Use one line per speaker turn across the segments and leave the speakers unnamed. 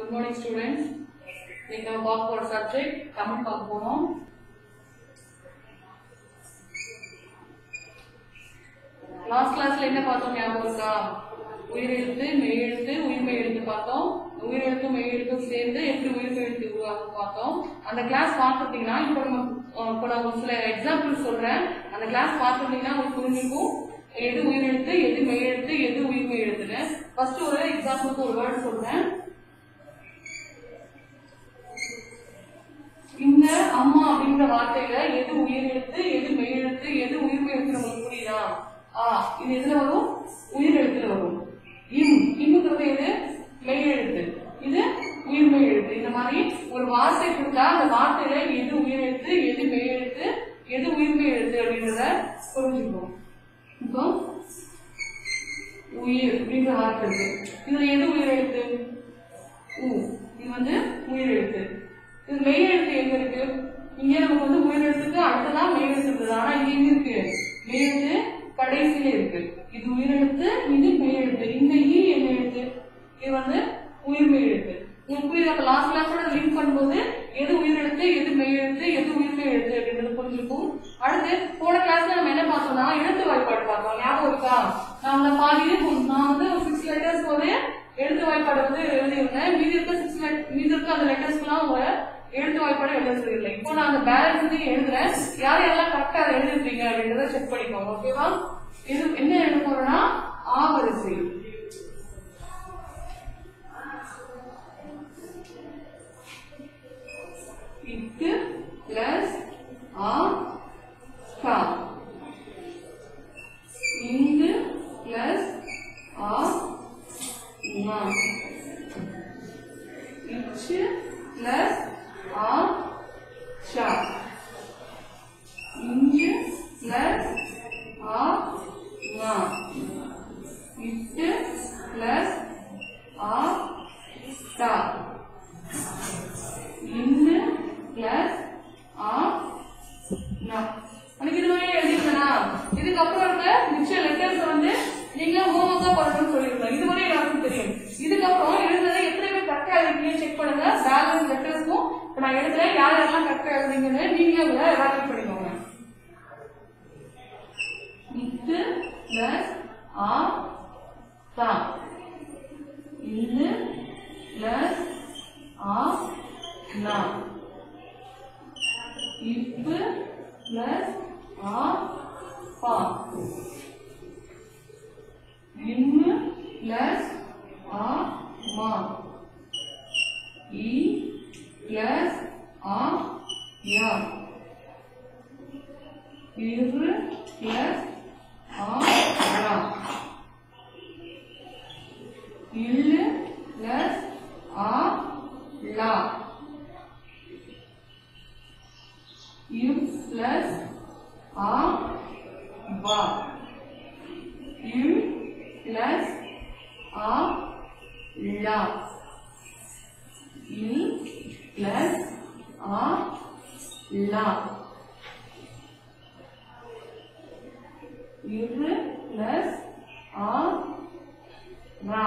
good morning students இன்னைக்கு நம்ம பார்க்க போகிற சப்ஜெக்ட் தமிழ் பார்க்க போகிறோம் லாஸ்ட் கிளாஸ்ல என்ன பார்த்தோம் ஞாபகம் இருக்கா உயிரெழுத்து மெய்யெழுத்து உயிர்மெய் எழுத்து பார்த்தோம் உயிரெழுத்தும் மெய்யெழுத்தும் சேர்ந்து எப்படி உயிர்மெய் எழுத்து உருவாகும் பார்த்தோம் அந்த கிளாஸ் பார்த்துட்டீங்கன்னா இப்போ நம்ம அஹ், இப்போ நான் ஒரு சில எக்ஸாம்பிள் சொல்றேன் அந்த கிளாஸ் பார்த்துட்டீங்கன்னா உங்களுக்கு புரிஞ்சுக்கும் எது உயிரெழுத்து எது மெய்யெழுத்து எது உயிர்மெய் எழுத்துன்னு ஃபர்ஸ்ட் ஒரு எக்ஸாம்பிளுக்கு ஒரு வேர்ட் சொல்றேன் இந்த அம்மா அப்படின்ற வார்த்தையில எது உயிரெழுத்து எது மெய்யெழுத்து எது உயிர்மெய் எழுத்து உங்களுக்கு புரியுதா ஆ இது எதுல வரும் உயிரெழுத்துல வரும் இம் இம்முங்கிறது எது மெய்யெழுத்து இது உயிர்மெய் எழுத்து இந்த மாதிரி ஒரு வார்த்தை கொடுத்தா அந்த வார்த்தையில எது உயிரெழுத்து எது மெய்யெழுத்து எது உயிர்மெய் எழுத்து அப்படின்றத புரிஞ்சுக்கணும் இப்போ உயிர் அப்படின்ற வார்த்தை இருக்கு இதுல எது உயிரெழுத்து ஊ இது வந்து உயிரெழுத்து இது மெய் எழுத்து எங்க இருக்கு இங்க நமக்கு வந்து உயிரெழுத்துக்கு அடுத்ததான் மெய் எழுத்து இருக்குது ஆனா இங்க எங்க இருக்கு மெய் எழுத்து கடைசியில இருக்கு இது உயிரெழுத்து இது மெய் எழுத்து இந்த ஈ என்ன எழுத்து இது வந்து உயிர்மெய் எழுத்து உங்களுக்கு புரியுது அப்ப லாஸ்ட் கிளாஸோட லிங்க் பண்ணும்போது எது உயிரெழுத்து எது மெய் எழுத்து எது உயிர்மெய் எழுத்து அப்படின்றது புரிஞ்சுக்கும் அடுத்து போன கிளாஸ்ல நம்ம என்ன பார்த்தோம்னா எழுத்து வாய்ப்பாடு பார்த்தோம் ஞாபகம் இருக்கா நான் அந்த பாதி நான் வந்து சிக்ஸ் லெட்டர்ஸ் ஒரு எழுத்து வாய்ப்பாடு வந்து எழுதியிருந்தேன் மீதி இருக்க சிக்ஸ் மீதி இருக்க அந்த லெட்டர்ஸ்க்குலாம் உங்க எழுத்து வாய்ப்பாடு எழுத சொல்லியிருந்தேன் இப்போ நான் அந்த பேலன்ஸ் வந்து எழுதுறேன் யார் யாரெல்லாம் கரெக்டா அதை எழுதிருப்பீங்க அப்படின்றத செக் பண்ணிக்கோங்க ஓகேவா இது என்ன எழுத போறோம்னா ஆ வரிசை இக்கு பிளஸ் ஆ கா இங்கு பிளஸ் ஆ நா இச்சு பிளஸ் ஆ சா இஞ்சு பிளஸ் ஆ நா இட்டு பிளஸ் ஆ டா இன்னு பிளஸ் ஆ நா உனக்கு இது மாதிரி எழுதிருக்கனா இதுக்கப்புறம் இருக்க மிச்ச லெட்டர்ஸ் வந்து நீங்க ஹோம்ஒர்க்கா பண்ணணும்னு சொல்லிருக்கோம் இது மாதிரி எல்லாருக்கும் தெரியும் இதுக்கப்புறம் எழுதுறதை எத்தனை பேர் கரெக்டா எழுதிருக்கீங்க செக் பண்ணுங்க பேலன்ஸ் லெட்டர்ஸ்க்கும் இப்போ நான் எழுதுறேன் யார் யாரெல்லாம் கரெக்டா எழுதுறீங்கன்னு நீங்க உங்களை எவாலுவேட் பண்ணிக்கோங்க இத்து பிளஸ் ஆ தா இது பிளஸ் ஆ நா இப்பு பிளஸ் ஆ பா இம்மு பிளஸ் ஆ மா இ பிளஸ் ஆ யா இரு பிளஸ் ஆ ரா இல்லு பிளஸ் ஆ லா यू प्लस आ बा यू प्लस आ ला इल प्लस आ ला इर प्लस आ रा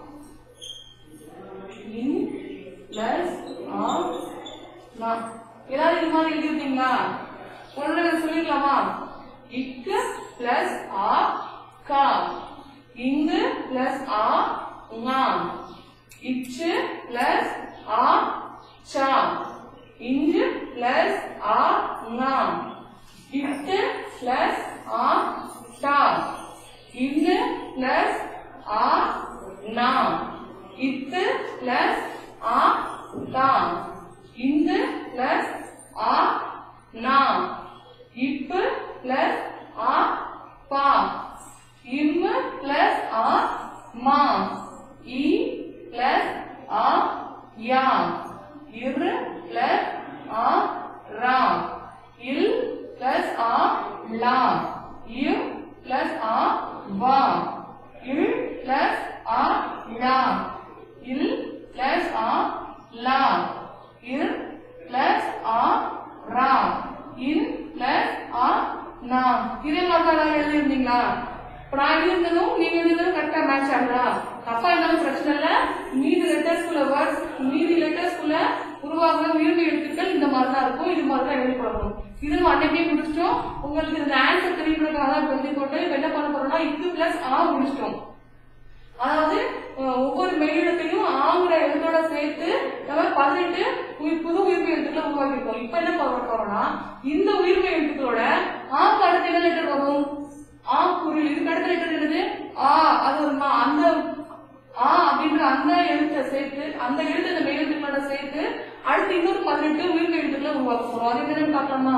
इन प्लस आ ला எல்லாரும் இது மாதிரி எழுதிருக்கீங்களா ஒன்று நான் சொல்லிடலாமா இக்கு பிளஸ் ஆ கா இங்கு பிளஸ் ஆ ஙா இச்சு பிளஸ் ஆ சா இங்கு பிளஸ் ஆ ஞா இட்டு பிளஸ் ஆ டா இங்கு பிளஸ் ஆ நா இத்து பிளஸ் ஆ டா இந்து பிளஸ் ஆ நா இப்பு பிளஸ் ஆ பா இம்மு பிளஸ் ஆ மா இ பிளஸ் ஆ யா இரு பிளஸ் ஆ ரா இல் பிளஸ் ஆ லா இ பிளஸ் ஆ வா இல் பிளஸ் ஆ லா இல் பிளஸ் ஆ லா இர் பிளஸ் ஆ ரா இன் பிளஸ் ஆ நா இதே மாதிரி தான் எழுதிருந்தீங்களா இப்போ நான் எழுதிருந்ததும் நீங்க எழுதினதும் கரெக்டா மேட்ச் ஆகுதா தப்பா இருந்தாலும் பிரச்சனை இல்லை மீதி லெட்டர்ஸ்குள்ள வேர்ட்ஸ் மீதி லெட்டர்ஸ்குள்ள உருவாகுற உயிர்மை எழுத்துக்கள் இந்த மாதிரி தான் இருக்கும் இது மாதிரி தான் எழுதி பழகணும் இது நம்ம அன்னைக்கே முடிச்சிட்டோம் உங்களுக்கு இந்த ஆன்சர் தெரியறதுக்காக தான் இப்ப எழுதி போட்டு இப்ப என்ன பண்ண போறோம்னா இது பிளஸ் ஆ முடிச்சிட்டோம் அதாவது அஹ், ஒவ்வொரு மெய்யெழுத்தையும் ஆங்கிற எழுத்தோட சேர்த்து நம்ம பதினெட்டு உயிர் புது உயிர்மை எழுத்துக்களை உருவாக்கியிருக்கோம் இப்ப என்ன பண்ண போறோம்னா இந்த உயிர்மை எழுத்துக்களோட ஆக்கு அடுத்து என்ன லெட்டர் வரும் ஆ குரில் இதுக்கு அடுத்த லெட்டர் என்னது ஆ அது வருமா அந்த ஆ அப்படின்ற அந்த எழுத்தை சேர்த்து அந்த எழுத்து இந்த மெய் எழுத்துக்களோட சேர்த்து அடுத்து இன்னொரு பதினெட்டு உயிர்மை எழுத்துக்களை உருவாக்க போறோம் அது என்னன்னு பார்க்கலாமா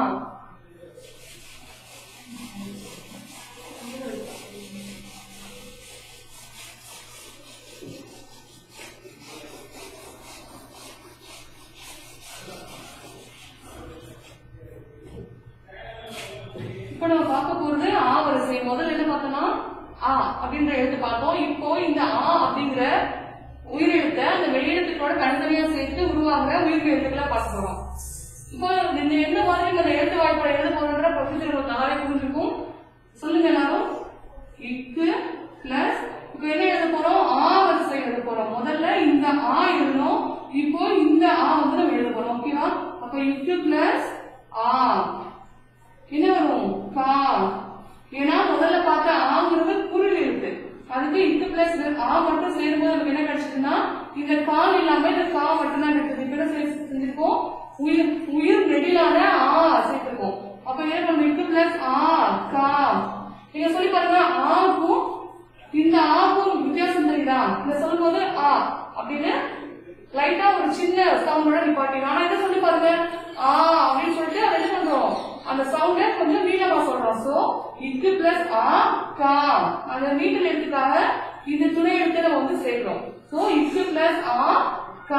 இப்ப நம்ம பார்க்க போறது ஆ வரிசை முதல்ல என்ன பார்த்தோம்னா ஆ அப்படின்ற எழுத்து பார்த்தோம் இப்போ இந்த ஆ அப்படிங்கிற உயிரெழுத்தை அந்த வெளியெழுத்துக்களோட தனித்தனியா சேர்த்து உருவாகிற உயிர் எழுத்துக்களை பார்க்க போறோம் இப்போ இந்த என்ன மாதிரி நம்ம எழுத்து வாய்ப்பாடு எழுத போறோம்ன்ற ப்ரொசீஜர் உங்களுக்கு நல்லாவே புரிஞ்சிருக்கும் சொல்லுங்க எல்லாரும் இக்கு பிளஸ் இப்போ என்ன எழுத போறோம் ஆ வரிசை எழுத போறோம் முதல்ல இந்த ஆ எழுதணும் இப்போ இந்த ஆ வந்து நம்ம எழுத போறோம் ஓகேவா அப்போ இக்கு பிளஸ் ஆ என்ன வரும் கா ஏன்னா முதல்ல பார்த்த ஆங்கிறது குரில் எழுத்து அதுக்கு இக்கு பிளஸ் ஆ மட்டும் சேரும்போது நமக்கு என்ன கிடைச்சதுன்னா இந்த கால் இல்லாம இந்த கா மட்டும் தான் கிடைச்சது இப்ப என்ன செஞ்சு- செஞ்சிருக்கோம் உயிர் உயிர் நெடிலான ஆ சேர்த்திருக்கோம் அப்ப என்ன பண்ணணும் இக்கு பிளஸ் ஆ கா நீங்க சொல்லி பாருங்க ஆக்கும் இந்த ஆக்கும் வித்தியாசம் தெரியுதா இந்த சொல்லும்போது ஆ அப்படின்னு லைட்டா ஒரு சின்ன சவுண்டோட நிப்பாட்டிடும் ஆனா என்ன சொல்லி பாருங்க ஆ அப்படின்னு சொல்லிட்டு அதை என்ன பண்றோம் அந்த சவுண்ட கொஞ்சம் நீளமா சொல்றோம் சோ இக்கு பிளஸ் ஆ கா அந்த நீட்டல் எழுத்துக்காக இந்த துணை எழுத்தை நம்ம வந்து சேர்க்கிறோம் சோ இக்கு பிளஸ் ஆ கா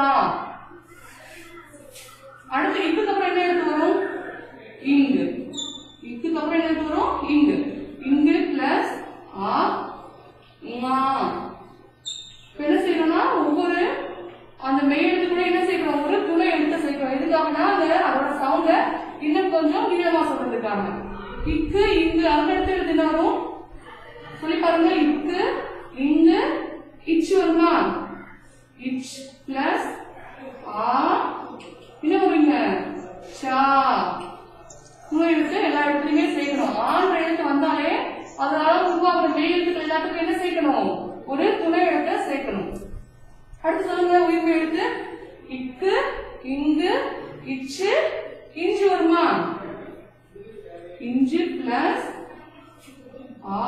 அடுத்து இக்குக்கு அப்புறம் என்ன எழுத்து வரும் இங்கு இக்குக்கு அப்புறம் என்ன எழுத்து வரும் இங்கு இங்கு பிளஸ் ஆ மா இப்ப என்ன செய்யணும்னா ஒவ்வொரு அந்த மெய் எழுத்து கூட என்ன செய்யணும் ஒரு துணை எழுத்து சேர்க்கிறோம் எதுக்காகனா அந்த அதோட சவுண்ட இன்னும் கொஞ்சம் நீளமா சொல்றதுக்காக இக்கு இங்கு அந்த இடத்துல எழுத்து என்ன வரும் சொல்லி பாருங்க இக்கு இங்கு இச்சு வருமா இச் பிளஸ் ஆ என்ன வருங்க ஷா துணை எழுத்து எல்லா இடத்துலயுமே சேர்க்கணும் ஆன்ற எழுத்து வந்தாலே அதனால உருவாகிற மெய் எழுத்துக்கள் எல்லாத்துக்கும் என்ன சேர்க்கணும் ஒரு துணை எழுத்தை சேர்க்கணும் அடுத்து சொல்லுங்க உயிர்மை எழுத்து இக்கு இங்கு இச்சு இஞ்சு வருமா இஞ்சு பிளஸ் ஆ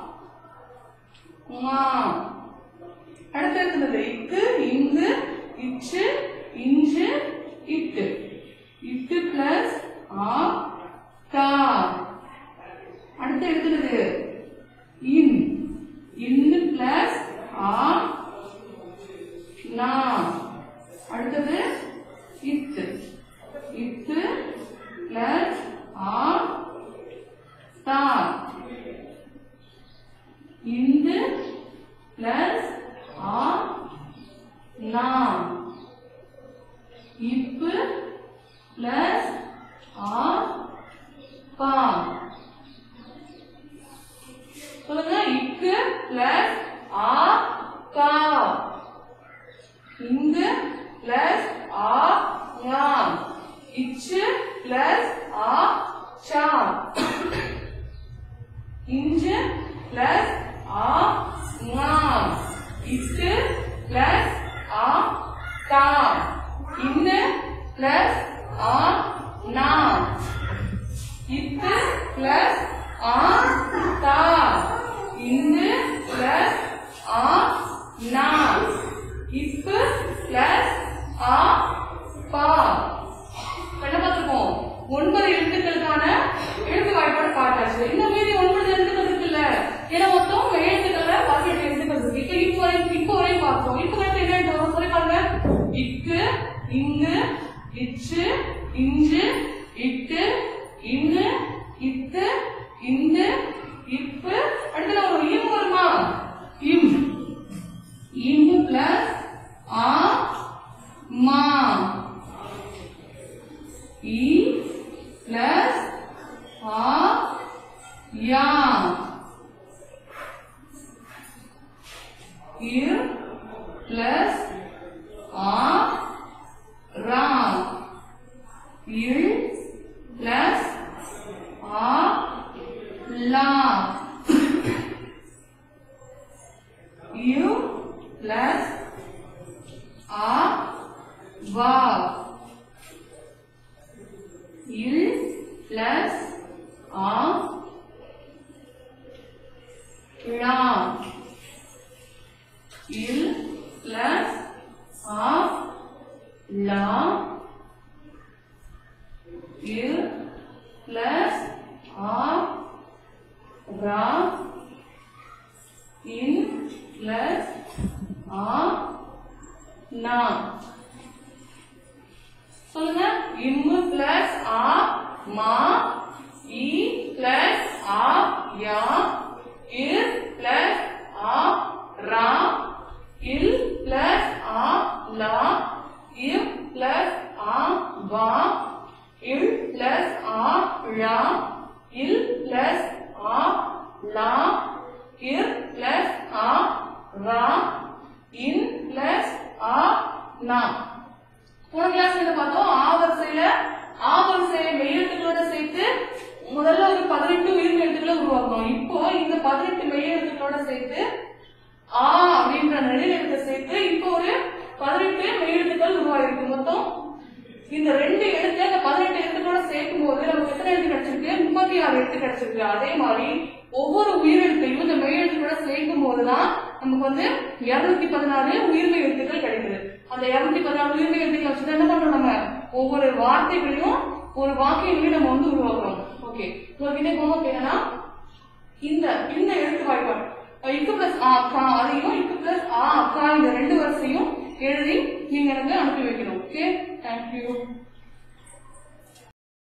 மா அடுத்து இருக்கிறது இக்கு இங்கு இச்சு இஞ்சு இட்டு இட்டு பிளஸ் ஆ கா அடுத்து இருக்கிறது இன் இன்னு பிளஸ் ஆ நா அடுத்தது இத்து இத்து பிளஸ் ஆ தா இந்து பிளஸ் ஆ நா இப்பு பிளஸ் ஆ பா சொல்லுங்க இக்கு பிளஸ் ஆ கா இங்கு பிளஸ் ஆ ஞா இச்சு பிளஸ் ஆ சா இஞ்சு பிளஸ் ஆ ஞா இட்டு பிளஸ் ஆ தா இன்னு பிளஸ் ஆ நா இத்து பிளஸ் ஆ தா இந்து பிளஸ் ஆ நா இப்பு பிளஸ் ஆ பா இப்ப என்ன பார்த்திருக்கோம் ஒன்பது எழுத்துக்களுக்கான எழுத்து வாய்ப்பாடு பாட்டாச்சு இன்னும் மீதி ஒன்பது எழுத்துக்கள் இருக்குல்ல ஏன்னா மொத்தம் எழுத்துக்கள்ல பதினெட்டு எழுத்துக்கள் இருக்கு இப்ப இப்போ வரைக்கும் இப்போ வரையும் பார்த்தோம் இப்போ வரைக்கும் என்ன எழுத்து வரும் சொல்லி பாருங்க இக்கு இங்கு இச்சு இஞ்சு இட்டு இன்னு இத்து இந்து இப்பு அடுத்து ஒரு இம் வருமா இம் இம்பு பிளஸ் ஆ மா இ பிளஸ் ஆ யா இர் பிளஸ் பிளஸ் ஆ வா இல் பிளஸ் ஆ ழா இல் பிளஸ் ஆ லா இல் பிளஸ் ஆ ரா இன் பிளஸ் ஆ நா சொல்லுங்க இம்மு பிளஸ் ஆ மா இ பிளஸ் ஆ யா இர் பிளஸ் ஆ ரா இல் பிளஸ் ஆ லா இம் பிளஸ் ஆ வா இல் பிளஸ் ஆ ழா இல் பிளஸ் ஆ லா இர் பிளஸ் ஆ ரா இன் பிளஸ் ஆ நா போன கிளாஸ்ல என்ன பார்த்தோம் ஆ வரிசையில ஆ வரிசையை மெய்யெழுத்துக்களோட சேர்த்து முதல்ல ஒரு பதினெட்டு உயிர் எழுத்துக்களை உருவாக்கணும் இப்போ இந்த பதினெட்டு மெய் எழுத்துக்களோட சேர்த்து ஆ அப்படின்ற நெடில் எழுத்தை சேர்த்து இப்போ ஒரு பதினெட்டு மெய் எழுத்துக்கள் உருவாயிருக்கு மொத்தம் இந்த ரெண்டு எழுத்து அந்த பதினெட்டு எழுத்துக்களோட சேர்க்கும் போது நமக்கு எத்தனை எழுத்து கிடைச்சிருக்கு முப்பத்தி ஆறு எழுத்து கிடைச்சிருக்கு அதே மாதிரி ஒவ்வொரு உயிரெழுத்தையும் இந்த மெய் எழுத்துக்களோட சேர்க்கும் போதுதான் நமக்கு வந்து இருநூத்தி பதினாறு உயிர்மை எழுத்துக்கள் கிடைக்குது அந்த இருநூத்தி பதினாறு உயிர்மை எழுத்துக்களை வச்சுட்டு என்ன பண்றோம் நம்ம ஒவ்வொரு வார்த்தைகளையும் ஒரு வாக்கியங்களையும் நம்ம வந்து உருவாக்குறோம் ஓகே உங்ககிட்ட ஹோம்ஒர்க் என்னன்னா இந்த இந்த எழுத்து வாய்ப்பாடு இக்கு பிளஸ் ஆ கா அதையும் இக்கு பிளஸ் ஆ கா இந்த ரெண்டு வரிசையும் எழுதி நீங்க எனக்கு அனுப்பி வைக்கணும் ஓகே தேங்க்யூ